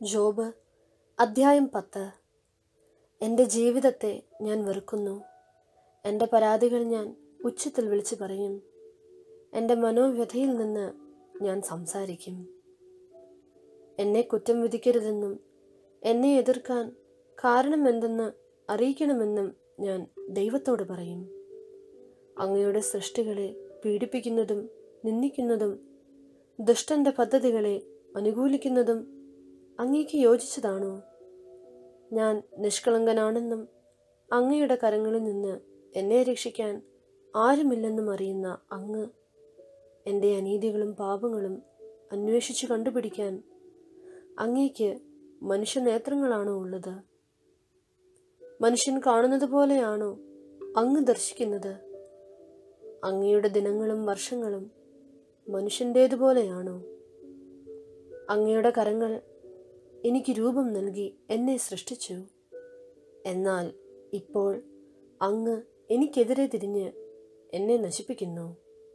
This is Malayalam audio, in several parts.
ജോബ് അദ്ധ്യായം പത്ത് എൻ്റെ ജീവിതത്തെ ഞാൻ വെറുക്കുന്നു എൻ്റെ പരാതികൾ ഞാൻ ഉച്ചത്തിൽ വിളിച്ചു പറയും എൻ്റെ മനോവ്യഥയിൽ നിന്ന് ഞാൻ സംസാരിക്കും എന്നെ കുറ്റം വിധിക്കരുതെന്നും എന്നെ എതിർക്കാൻ കാരണമെന്തെന്ന് അറിയിക്കണമെന്നും ഞാൻ ദൈവത്തോട് പറയും അങ്ങയുടെ സൃഷ്ടികളെ പീഡിപ്പിക്കുന്നതും നിന്ദിക്കുന്നതും ദുഷ്ടന്റെ പദ്ധതികളെ അനുകൂലിക്കുന്നതും അങ്ങേക്ക് യോജിച്ചതാണോ ഞാൻ നിഷ്കളങ്കനാണെന്നും അങ്ങയുടെ കരങ്ങളിൽ നിന്ന് എന്നെ രക്ഷിക്കാൻ ആരുമില്ലെന്നും അറിയുന്ന അങ്ങ് എൻ്റെ അനീതികളും പാപങ്ങളും അന്വേഷിച്ചു കണ്ടുപിടിക്കാൻ അങ്ങേക്ക് മനുഷ്യനേത്രങ്ങളാണോ ഉള്ളത് മനുഷ്യൻ കാണുന്നത് പോലെയാണോ അങ്ങ് ദർശിക്കുന്നത് അങ്ങയുടെ ദിനങ്ങളും വർഷങ്ങളും മനുഷ്യൻ്റേതുപോലെയാണോ അങ്ങയുടെ കരങ്ങൾ എനിക്ക് രൂപം നൽകി എന്നെ സൃഷ്ടിച്ചു എന്നാൽ ഇപ്പോൾ അങ്ങ് എനിക്കെതിരെ തിരിഞ്ഞ് എന്നെ നശിപ്പിക്കുന്നു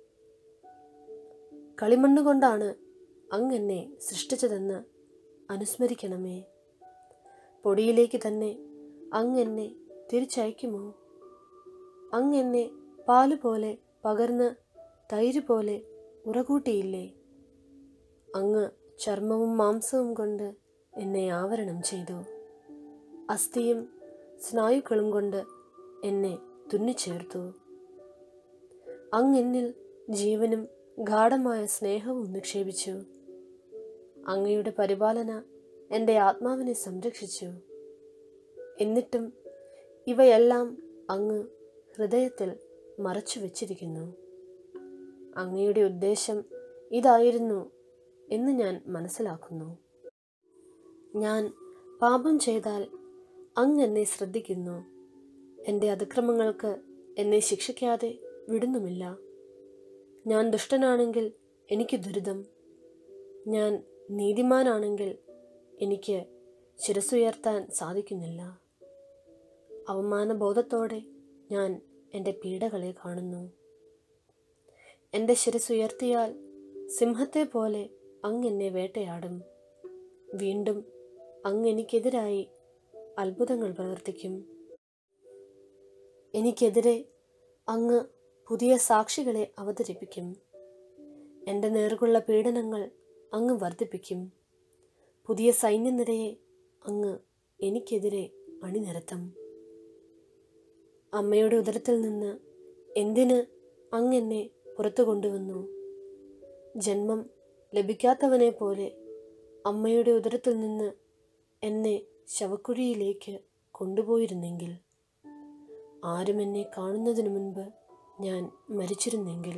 കളിമണ്ണ് കൊണ്ടാണ് അങ്ങ് എന്നെ സൃഷ്ടിച്ചതെന്ന് അനുസ്മരിക്കണമേ പൊടിയിലേക്ക് തന്നെ അങ്ങ് എന്നെ തിരിച്ചയക്കുമോ അങ്ങ് എന്നെ പാല് പോലെ പകർന്ന് തൈര് പോലെ ഉറകൂട്ടിയില്ലേ അങ്ങ് ചർമ്മവും മാംസവും കൊണ്ട് എന്നെ ആവരണം ചെയ്തു അസ്ഥിയും സ്നായുക്കളും കൊണ്ട് എന്നെ തുന്നിച്ചേർത്തു അങ്ങ് എന്നിൽ ജീവനും ഗാഠമായ സ്നേഹവും നിക്ഷേപിച്ചു അങ്ങയുടെ പരിപാലന എൻ്റെ ആത്മാവിനെ സംരക്ഷിച്ചു എന്നിട്ടും ഇവയെല്ലാം അങ്ങ് ഹൃദയത്തിൽ മറച്ചു വച്ചിരിക്കുന്നു അങ്ങയുടെ ഉദ്ദേശം ഇതായിരുന്നു എന്ന് ഞാൻ മനസ്സിലാക്കുന്നു ഞാൻ പാപം ചെയ്താൽ അങ്ങ് എന്നെ ശ്രദ്ധിക്കുന്നു എൻ്റെ അതിക്രമങ്ങൾക്ക് എന്നെ ശിക്ഷിക്കാതെ വിടുന്നുമില്ല ഞാൻ ദുഷ്ടനാണെങ്കിൽ എനിക്ക് ദുരിതം ഞാൻ നീതിമാനാണെങ്കിൽ എനിക്ക് ശിരസുയർത്താൻ സാധിക്കുന്നില്ല അവമാനബോധത്തോടെ ഞാൻ എൻ്റെ പീഡകളെ കാണുന്നു എൻ്റെ ശിരസുയർത്തിയാൽ സിംഹത്തെ പോലെ അങ്ങ് എന്നെ വേട്ടയാടും വീണ്ടും അങ്ങ് എനിക്കെതിരായി അത്ഭുതങ്ങൾ പ്രവർത്തിക്കും എനിക്കെതിരെ അങ്ങ് പുതിയ സാക്ഷികളെ അവതരിപ്പിക്കും എൻ്റെ നേർക്കുള്ള പീഡനങ്ങൾ അങ്ങ് വർദ്ധിപ്പിക്കും പുതിയ സൈന്യനിരയെ അങ്ങ് എനിക്കെതിരെ അണിനിരത്തും അമ്മയുടെ ഉദരത്തിൽ നിന്ന് എന്തിന് അങ്ങ് എന്നെ പുറത്തു കൊണ്ടുവന്നു ജന്മം ലഭിക്കാത്തവനെ പോലെ അമ്മയുടെ ഉദരത്തിൽ നിന്ന് എന്നെ ശവക്കുഴിയിലേക്ക് കൊണ്ടുപോയിരുന്നെങ്കിൽ ആരും എന്നെ കാണുന്നതിനു മുൻപ് ഞാൻ മരിച്ചിരുന്നെങ്കിൽ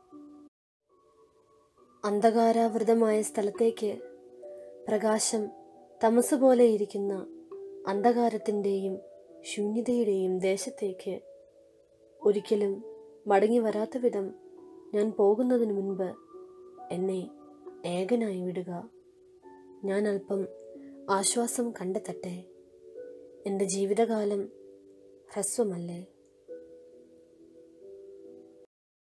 അന്ധകാരാവൃതമായ സ്ഥലത്തേക്ക് പ്രകാശം തമസ് പോലെ ഇരിക്കുന്ന അന്ധകാരത്തിൻ്റെയും ശൂന്യതയുടെയും ദേശത്തേക്ക് ഒരിക്കലും മടങ്ങി വരാത്ത വിധം ഞാൻ പോകുന്നതിന് മുൻപ് എന്നെ ഏകനായി വിടുക ഞാൻ അല്പം ആശ്വാസം കണ്ടെത്തട്ടെ എൻ്റെ ജീവിതകാലം ഹ്രസ്വമല്ലേ